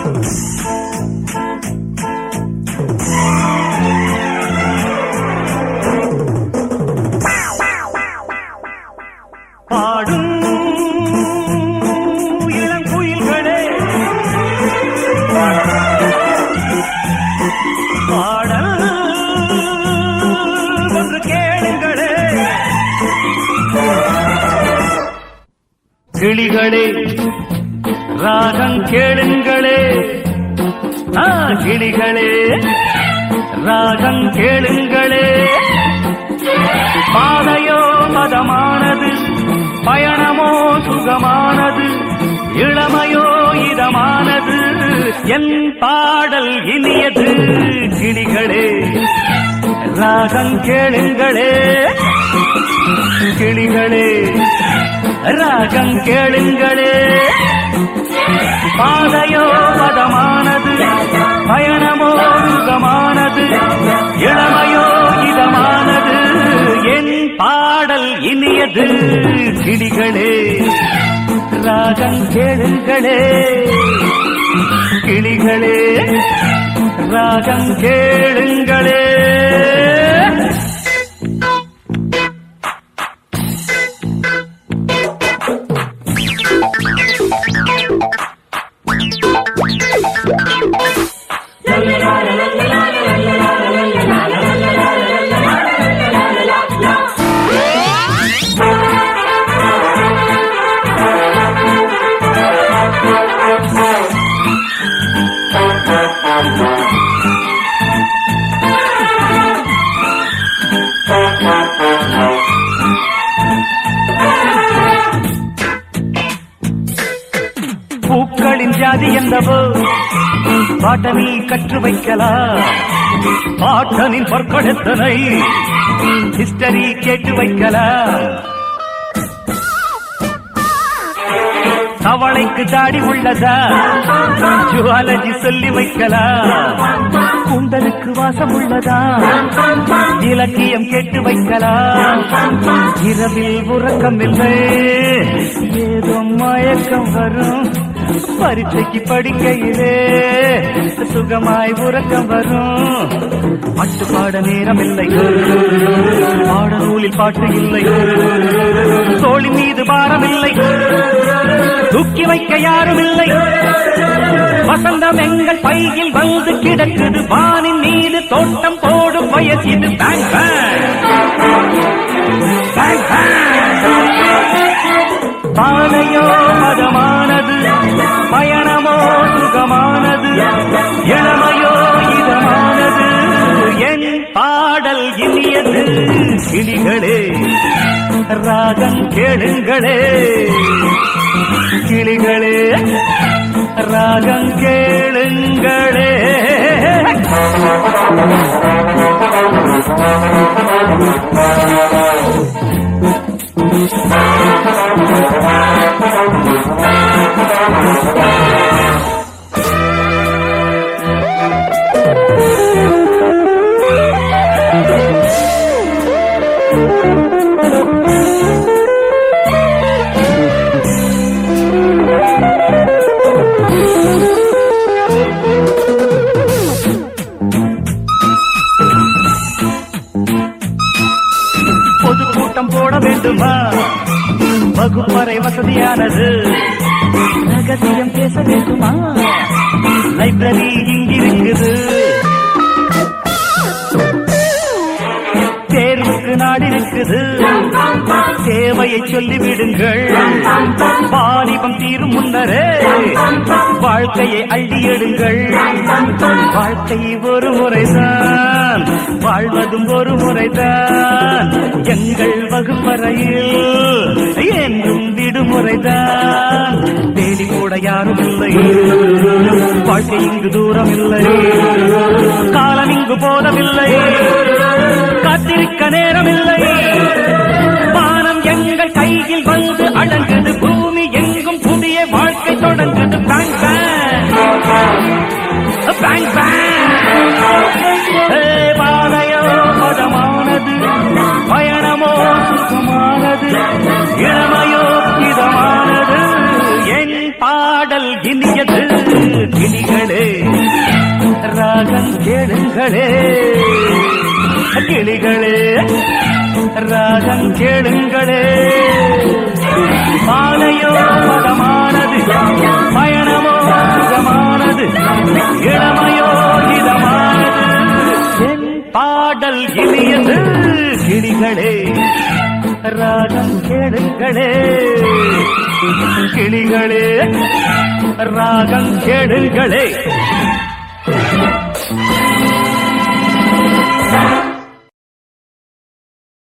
பாடும் இளம் குயில்களே பாடல் ஒன்று கேளுங்களே கிளிகளே ராகம் கேளுங்களே ஆ கிளிகளே ராகம் கேளுங்களே பாதையோ மதமானது பயணமோ சுகமானது இளமையோ இதமானது என் பாடல் இனியது கிளிகளே ராகம் கேளுங்களே கிளிகளே ராகம் கேளுங்களே பாதையோ மதமானது பயணமோ சுகமானது இளமையோ இதமானது என் பாடல் இனியது கிளிகளே ராகம் கேளுங்களே கிளிகளே ராகம் கேளுங்களே பூக்களின் ஜாதி என்னவோ பாட்டனி கற்று வைக்கலாம் பாட்டனின் பொற்கொடத்தனை ஹிஸ்டரி கேட்டு வைக்கலாம் தவளைக்கு தாடி உள்ளதா ஜுவாலஜி சொல்லி வைக்கலாம் கூந்தலுக்கு வாசம் உள்ளதா இலக்கியம் கேட்டு வைக்கலாம் இரவில் உறக்கம் இல்லை ஏதோ மயக்கம் வரும் பரீட்சைக்கு படிக்கையிலே சுகமாய் உறக்கம் வரும் பாட்டு பாட நேரம் இல்லை பாட நூலில் பாட்டு இல்லை தோழி மீது பாரம் இல்லை தூக்கி வைக்க யாரும் இல்லை வசந்தம் எங்கள் பையில் வந்து கிடக்குது வானின் மீது தோட்டம் போடும் வயசு இது பேங் பேங் பாதையோ மதமானது பயணமோ சுகமானது இளமையோ இதமானது என் பாடல் இனியது கிளிகளே ராகம் கேளுங்களே கிளிகளே ராகம் கேளுங்களே பொதுக்கூட்டம் போட வேண்டுமா வகுப்பறை வசதியானது ரகசியம் பேச வேண்டுமா லைப்ரரி இங்கிருக்குது தேர்வுக்கு நாடு இருக்குது தேவையை சொல்லிவிடுங்கள் வாலிபம் தீரும் முன்னரே வாழ்க்கையை அள்ளி எடுங்கள் வாழ்க்கை ஒரு முறைதான் வாழ்வதும் ஒரு முறைதான் எங்கள் வகுப்பறையில் என்றும் விடுமுறைதான் தேடி கூட யாரும் இல்லை வாழ்க்கை இங்கு தூரம் இல்லை காலம் இங்கு போதவில்லை காத்திருக்க நேரமில்லை வானம் எங்கள் கையில் வந்து அடங்குது பூமி எங்கும் புதிய வாழ்க்கை தொடங்குது பேங் பேங் பேங் பாதையோ பதமானது பயணமோ சுகமானது இளமையோ இதமானது என் பாடல் இனியது கிளிகள் கேளுங்களே கிளிகளே ராகம் கேளுங்களே மாலையோ மதமானது பயணமோ சுகமானது இளமையோ இதமானது என் பாடல் இனியது கிளிகளே ராகம் கேளுங்களே கிளிகளே ராகம் கேளுங்களே